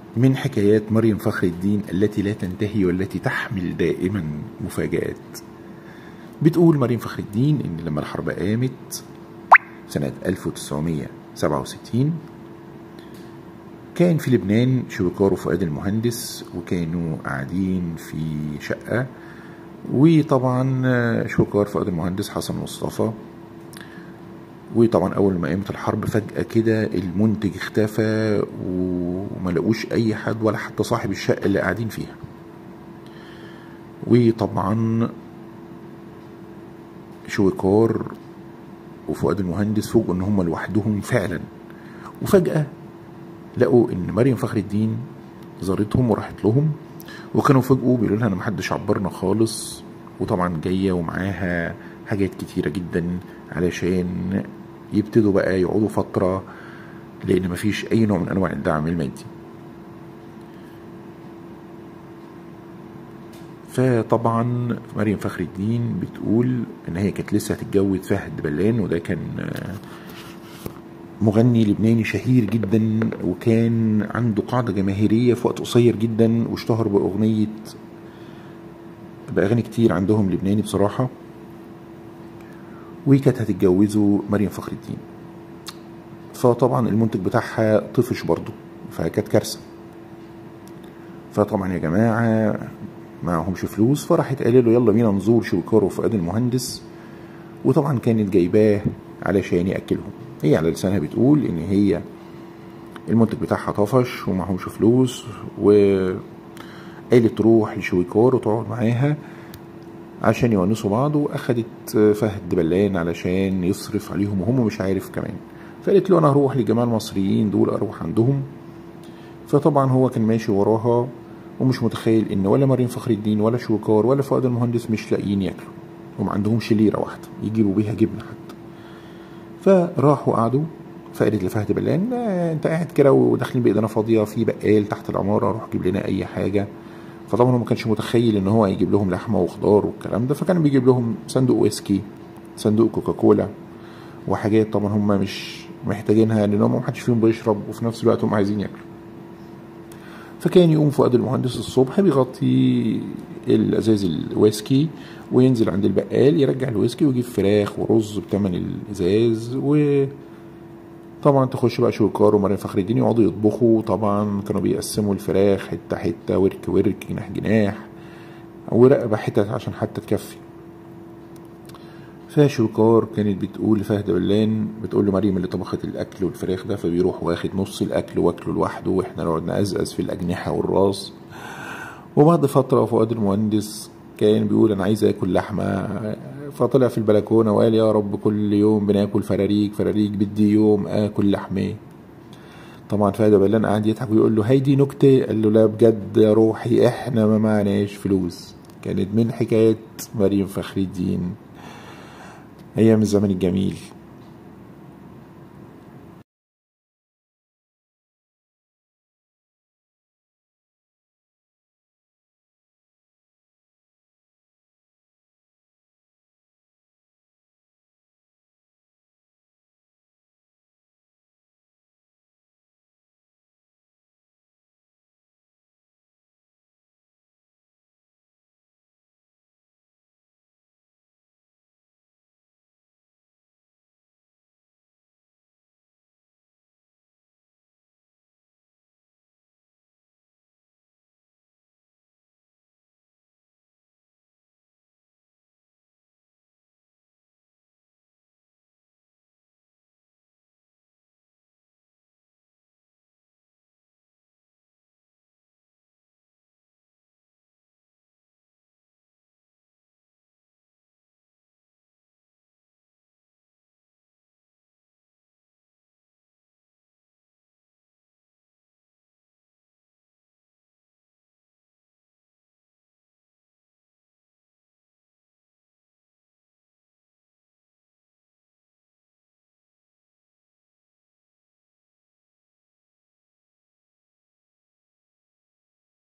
من حكايات مريم فخر الدين التي لا تنتهي والتي تحمل دائما مفاجآت بتقول مريم فخر الدين إن لما الحرب قامت سنة 1967 كان في لبنان شويكار وفؤاد المهندس وكانوا قاعدين في شقة وطبعا شويكار فؤاد المهندس حسن مصطفى وطبعا اول ما قامت الحرب فجاه كده المنتج اختفى وما لقوش اي حد ولا حتى صاحب الشقه اللي قاعدين فيها وطبعا شويكار وفؤاد المهندس فوجئوا ان هم لوحدهم فعلا وفجاه لقوا ان مريم فخر الدين زارتهم وراحت لهم وكانوا فوجئوا بيقولوا لها انا محدش عبرنا خالص وطبعا جايه ومعاها حاجات كتيره جدا علشان يبتدوا بقى يقعدوا فترة لأن مفيش أي نوع من أنواع الدعم المادي فطبعا مريم فخر الدين بتقول ان هي كانت لسه هتتجوز فهد بلان وده كان مغني لبناني شهير جدا وكان عنده قاعدة جماهيرية في وقت قصير جدا واشتهر بأغنية بأغاني كتير عندهم لبناني بصراحة وكانت هتتجوزه مريم فخر الدين فطبعا المنتج بتاعها طفش برضه فكانت كارثه فطبعا يا جماعه معهمش فلوس فراحت قال له يلا بينا نزور شويكار وفؤاد المهندس وطبعا كانت جايباه علشان ياكلهم هي على لسانها بتقول ان هي المنتج بتاعها طفش ومعهمش فلوس وقالت تروح لشويكار وتقعد معاها عشان يونسوا بعض واخدت فهد بلان علشان يصرف عليهم وهم مش عارف كمان فقالت له انا هروح للجماعه المصريين دول اروح عندهم فطبعا هو كان ماشي وراها ومش متخيل ان ولا مريم فخر الدين ولا شوكار ولا فؤاد المهندس مش لاقيين ياكلوا وما عندهمش ليره واحده يجيبوا بيها جبنه حتى فراحوا قعدوا فقالت لفهد بلان انت قاعد كده وداخلين بايدينا فاضيه في بقال تحت العماره روح جيب لنا اي حاجه فطبعا هو ما كانش متخيل ان هو هيجيب لهم لحمه وخضار والكلام ده فكان بيجيب لهم صندوق ويسكي صندوق كوكاكولا وحاجات طبعا هم مش محتاجينها لان هم محدش فيهم بيشرب وفي نفس الوقت هم عايزين ياكلوا فكان يقوم فؤاد المهندس الصبح بيغطي الازاز الويسكي وينزل عند البقال يرجع الويسكي ويجيب فراخ ورز بتمن الازاز و طبعا تخش بقى شويكار ومريم فخر الدين يقعدوا يطبخوا طبعا كانوا بيقسموا الفراخ حته حته ورك ورك جناح جناح ورقبه حتت عشان حتى تكفي فشويكار كانت بتقول لفهد بلان بتقول له مريم اللي طبخت الاكل والفراخ ده فبيروح واخد نص الاكل واكله لوحده واحنا نقعد نقزقز في الاجنحه والراس وبعد فتره فؤاد المهندس كان بيقول انا عايز اكل لحمه فطلع في البلكونه وقال يا رب كل يوم بناكل فراريك فراريك بدي يوم اكل لحمه طبعا فهد بلان قعد يضحك ويقول له هيدي نكته قال له لا بجد يا روحي احنا ما معناش فلوس كانت من حكايات مريم فخر الدين ايام الزمن الجميل